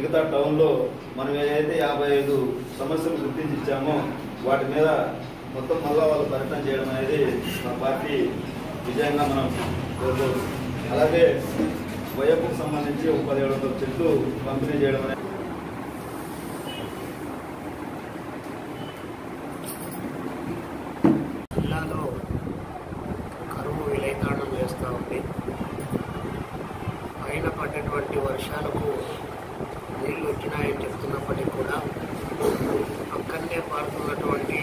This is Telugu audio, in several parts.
మిగతా టౌన్లో మనం ఏదైతే యాభై ఐదు సమస్యలు గుర్తించి ఇచ్చామో వాటి మీద మొత్తం మళ్ళా వాళ్ళు పర్యటన చేయడం అనేది మన పార్టీ విజయంగా మనం కోరుకోవచ్చు అలాగే వయపుకు సంబంధించి ఒక పదిహేడు వందల చెట్లు పంపిణీ చేయడం అనేది జిల్లాలో కరువు విలయతాండం చేస్తూ ఉంది పైన పడ్డటువంటి వర్షాలకు నీళ్లు వచ్చినాయని చెప్తున్నప్పటికీ కూడా పక్కనే పారుతున్నటువంటి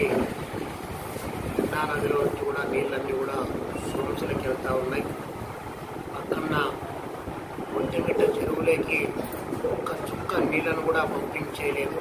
కృష్ణా నదిలో నుంచి కూడా నీళ్ళన్నీ కూడా సోమసులకి వెళ్తూ ఉన్నాయి పక్కన ఒంటిమిట్ట చెరువులోకి ఒక్క చుక్క నీళ్ళను కూడా పంపించేయలేదు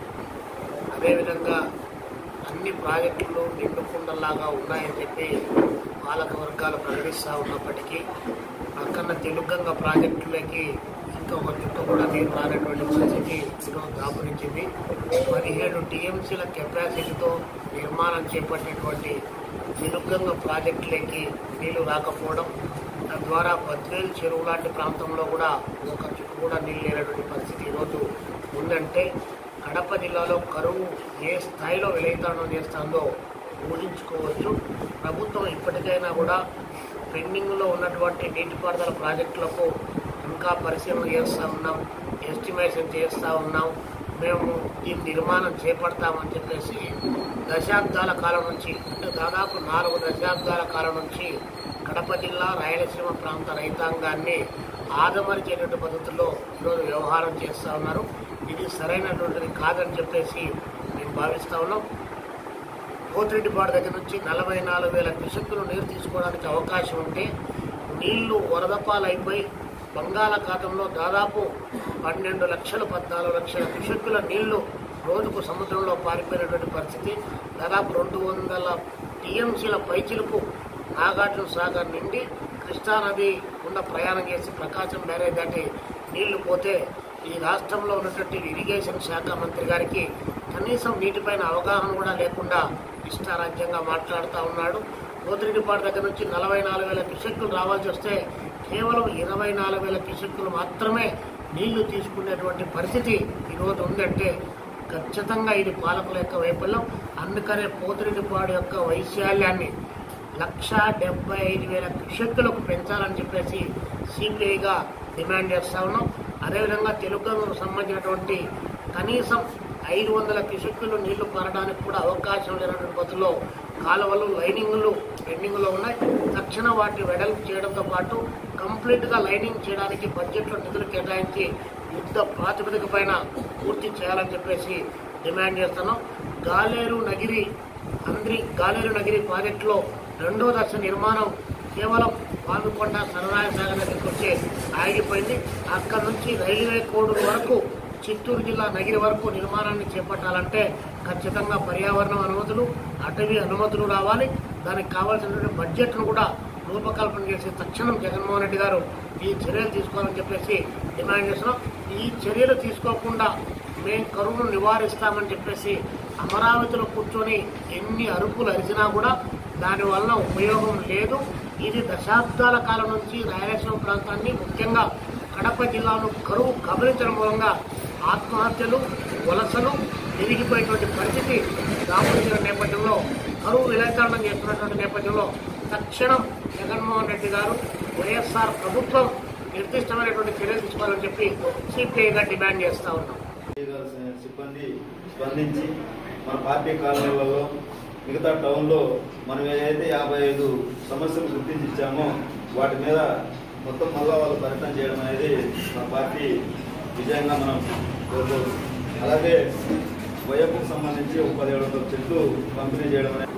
అదేవిధంగా అన్ని ప్రాజెక్టులు నిండుకుండలాగా ఉన్నాయని చెప్పి పాలక వర్గాలు ప్రకటిస్తూ ఉన్నప్పటికీ పక్కన తెలుగంగ ప్రాజెక్టులకి ఇంకా ఒక చుక్క కూడా నీరు రానటువంటి పరిస్థితి ఈరోజు దాపురించింది పదిహేడు టీఎంసీల కెపాసిటీతో నిర్మాణం చేపట్టినటువంటి తెలుగంగ ప్రాజెక్టులకి నీళ్లు రాకపోవడం తద్వారా బద్వేల్ చెరువు లాంటి ప్రాంతంలో కూడా ఒక చుక్క కూడా నీళ్ళు లేనటువంటి పరిస్థితి ఈరోజు ఉందంటే కడప జిల్లాలో కరువు ఏ స్థాయిలో విలయతాండం చేస్తుందో ఊహించుకోవచ్చు ప్రభుత్వం ఇప్పటికైనా కూడా పెండింగ్లో ఉన్నటువంటి నీటిపారుదల ప్రాజెక్టులకు ఇంకా పరిశీలన చేస్తూ ఉన్నాం ఎస్టిమేషన్ చేస్తూ ఉన్నాం మేము ఈ నిర్మాణం చేపడతామని చెప్పేసి దశాబ్దాల కాలం నుంచి అంటే దాదాపు నాలుగు దశాబ్దాల కాలం నుంచి కడప జిల్లా రాయలసీమ ప్రాంత రైతాంగాన్ని ఆదమరిచేటువంటి పద్ధతుల్లో ఈరోజు వ్యవహారం చేస్తూ ఉన్నారు ఇది సరైనటువంటిది కాదని చెప్పేసి మేము భావిస్తూ ఉన్నాం పోతిరెడ్డిపాడు దగ్గర నుంచి నలభై నాలుగు వేల క్యూసెక్కులు నీరు తీసుకోవడానికి అవకాశం ఉంటే నీళ్లు వరదపాలైపోయి బంగాళాఖాతంలో దాదాపు పన్నెండు లక్షలు పద్నాలుగు లక్షల క్యూసెక్కుల నీళ్లు రోజుకు సముద్రంలో పారిపోయినటువంటి పరిస్థితి దాదాపు రెండు వందల టీఎంసీల పైచిలుకు నాగార్జున సాగర్ నుండి కృష్ణానది గుండా ప్రయాణం చేసి ప్రకాశం బ్యారేజ్ దాటి నీళ్లు పోతే ఈ రాష్ట్రంలో ఉన్నటువంటి ఇరిగేషన్ శాఖ మంత్రి గారికి కనీసం నీటిపైన అవగాహన కూడా లేకుండా ఇష్టారాజ్యంగా మాట్లాడుతూ ఉన్నాడు పోతిరెడ్డిపాడు దగ్గర నుంచి నలభై నాలుగు వేల క్యూసెక్కులు రావాల్సి వస్తే కేవలం ఇరవై నాలుగు వేల క్యూసెక్కులు మాత్రమే నీళ్లు తీసుకునేటువంటి పరిస్థితి ఈరోజు ఉందంటే ఖచ్చితంగా ఇది పాలకుల యొక్క వైఫల్యం అందుకనే పోతిరెడ్డిపాడు యొక్క వైశాల్యాన్ని లక్ష డెబ్బై ఐదు వేల క్యూసెక్కులకు పెంచాలని చెప్పేసి సిపిఐగా డిమాండ్ చేస్తా ఉన్నాం అదేవిధంగా తెలుగుకు సంబంధించినటువంటి కనీసం ఐదు వందల క్యూసెక్కులు నీళ్లు పారడానికి కూడా అవకాశం లేనటువంటి పద్ధతిలో కాలువలు లైనింగ్లు పెండింగ్లో ఉన్నాయి తక్షణ వాటి వెడల్పు చేయడంతో పాటు కంప్లీట్గా లైనింగ్ చేయడానికి బడ్జెట్లో నిధులు కేటాయించి యుద్ధ ప్రాతిపదిక పైన పూర్తి చేయాలని చెప్పేసి డిమాండ్ చేస్తున్నాం గాలేరు నగిరి అంద్రి గాలేరు నగిరి ప్రాజెక్టులో రెండో దశ నిర్మాణం కేవలం పాల్గొండ సరనాయ సాగర్ దగ్గరికి వచ్చి ఆగిపోయింది అక్కడ నుంచి రైల్వే కోడ్ వరకు చిత్తూరు జిల్లా నగిరి వరకు నిర్మాణాన్ని చేపట్టాలంటే ఖచ్చితంగా పర్యావరణం అనుమతులు అటవీ అనుమతులు రావాలి దానికి కావాల్సినటువంటి బడ్జెట్ను కూడా రూపకల్పన చేసి తక్షణం జగన్మోహన్ రెడ్డి గారు ఈ చర్యలు తీసుకోవాలని చెప్పేసి డిమాండ్ చేస్తున్నాం ఈ చర్యలు తీసుకోకుండా మేము కరువును నివారిస్తామని చెప్పేసి అమరావతిలో కూర్చొని ఎన్ని అరుపులు అరిచినా కూడా దానివల్ల ఉపయోగం లేదు ఇది దశాబ్దాల కాలం నుంచి రాయలసీమ ప్రాంతాన్ని ముఖ్యంగా కడప జిల్లాను కరువు గమనించడం మూలంగా ఆత్మహత్యలు వలసలు పెరిగిపోయేటువంటి పరిస్థితి దాపురించిన నేపథ్యంలో కరువు విలేకరణం చేస్తున్నటువంటి నేపథ్యంలో తక్షణం జగన్మోహన్ రెడ్డి గారు వైఎస్ఆర్ ప్రభుత్వం నిర్దిష్టమైనటువంటి చర్యలు తీసుకోవాలని చెప్పి సిపిఐగా డిమాండ్ చేస్తా ఉన్నాం చేయగలసిన సిబ్బంది స్పందించి మన పార్టీ కాలనీలలో మిగతా టౌన్లో మనం ఏదైతే యాభై ఐదు సమస్యలు గుర్తించి ఇచ్చామో వాటి మీద మొత్తం మళ్ళా వాళ్ళు పర్యటన చేయడం అనేది మన పార్టీ విజయంగా మనం కోరుకోవచ్చు అలాగే వయపుకు సంబంధించి ఒక పదిహేడు వందల చెట్లు పంపిణీ చేయడం అనేది